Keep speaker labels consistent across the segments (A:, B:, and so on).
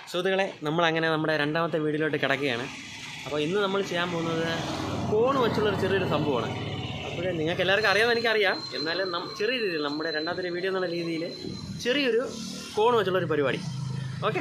A: സുഹൃത്തുക്കളെ നമ്മളങ്ങനെ നമ്മുടെ രണ്ടാമത്തെ വീഡിയോയിലോട്ട് കിടക്കുകയാണ് അപ്പോൾ ഇന്ന് നമ്മൾ ചെയ്യാൻ പോകുന്നത് കോൺ വെച്ചുള്ളൊരു ചെറിയൊരു സംഭവമാണ് അപ്പോൾ നിങ്ങൾക്ക് എല്ലാവർക്കും അറിയാമെന്ന് എനിക്കറിയാം എന്നാലും നം ചെറിയ രീതിയിൽ നമ്മുടെ രണ്ടാമത്തെ വീഡിയോ എന്നുള്ള രീതിയിൽ ചെറിയൊരു കോൺ വെച്ചുള്ളൊരു പരിപാടി ഓക്കെ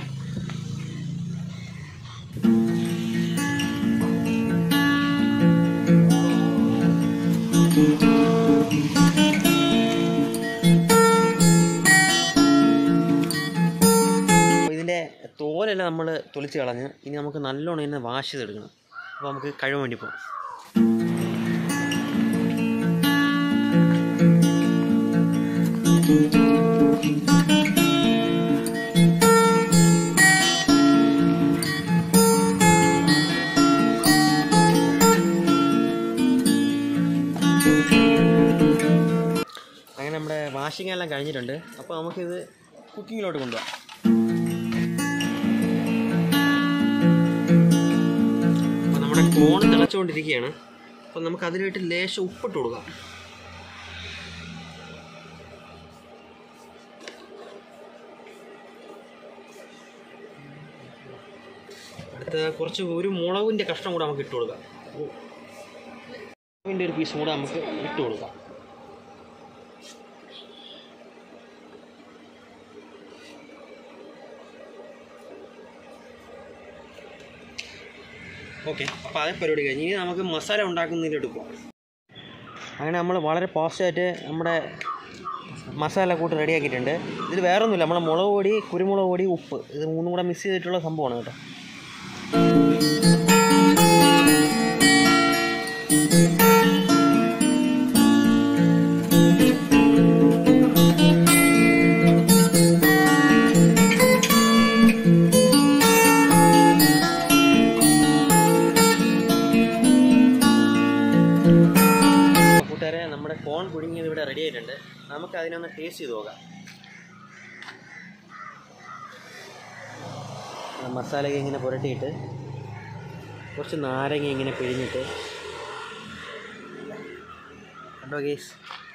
A: അപ്പോൾ ഇതിൻ്റെ തോലെല്ലാം നമ്മൾ തൊലിച്ച് കളഞ്ഞ് ഇനി നമുക്ക് നല്ലോണം ഇതിനെ വാഷ് ചെയ്തെടുക്കണം അപ്പോൾ നമുക്ക് കഴിവ് വേണ്ടി പോകാം അങ്ങനെ നമ്മുടെ വാഷിംഗ് എല്ലാം കഴിഞ്ഞിട്ടുണ്ട് അപ്പോൾ നമുക്കിത് കുക്കിങ്ങിലോട്ട് കൊണ്ടുപോകാം അപ്പോൾ നമ്മുടെ കോൺ തിളച്ചുകൊണ്ടിരിക്കുകയാണ് അപ്പോൾ നമുക്ക് അതിലായിട്ട് ലേശം ഉപ്പിട്ട് കൊടുക്കാം അടുത്ത കുറച്ച് ഒരു മുളകിൻ്റെ കഷ്ണം കൂടെ നമുക്ക് ഇട്ട് കൊടുക്കാം മുളകിൻ്റെ ഒരു പീസ് കൂടെ നമുക്ക് ഇട്ട് കൊടുക്കാം ഓക്കെ അപ്പോൾ അതേ പരിപാടി കഴിഞ്ഞ് ഇനി നമുക്ക് മസാല ഉണ്ടാക്കുന്നതിലോട്ട് പോകാം അങ്ങനെ നമ്മൾ വളരെ പോസ്റ്റായിട്ട് നമ്മുടെ മസാല കൂട്ട് റെഡിയാക്കിയിട്ടുണ്ട് ഇതിൽ വേറെ ഒന്നുമില്ല നമ്മളെ മുളക് പൊടി കുരുമുളക് പൊടി ഉപ്പ് ഇത് മൂന്നും കൂടെ മിക്സ് ചെയ്തിട്ടുള്ള സംഭവമാണ് കേട്ടോ കൂട്ടുകാരെ നമ്മുടെ കോൺ പുഴുങ്ങിയത് ഇവിടെ റെഡി ആയിട്ടുണ്ട് നമുക്ക് അതിനൊന്ന് ടേസ്റ്റ് ചെയ്ത് നോക്കാം ആ മസാലയൊക്കെ ഇങ്ങനെ പുരട്ടിയിട്ട് കുറച്ച് നാരങ്ങ ഇങ്ങനെ പിഴിഞ്ഞിട്ട് കണ്ടോ ഗേസ്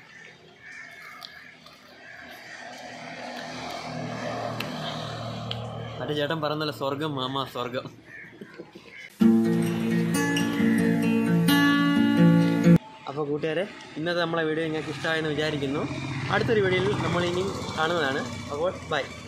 A: മറ്റേ ചേട്ടൻ പറഞ്ഞല്ലോ സ്വർഗം മാമ സ്വർഗം അപ്പോൾ കൂട്ടുകാരെ ഇന്നത്തെ നമ്മളെ വീഡിയോ നിങ്ങൾക്ക് ഇഷ്ടമായെന്ന് വിചാരിക്കുന്നു അടുത്തൊരു വീഡിയോയിൽ നമ്മൾ ഇനിയും കാണുന്നതാണ് അപ്പോൾ ബൈ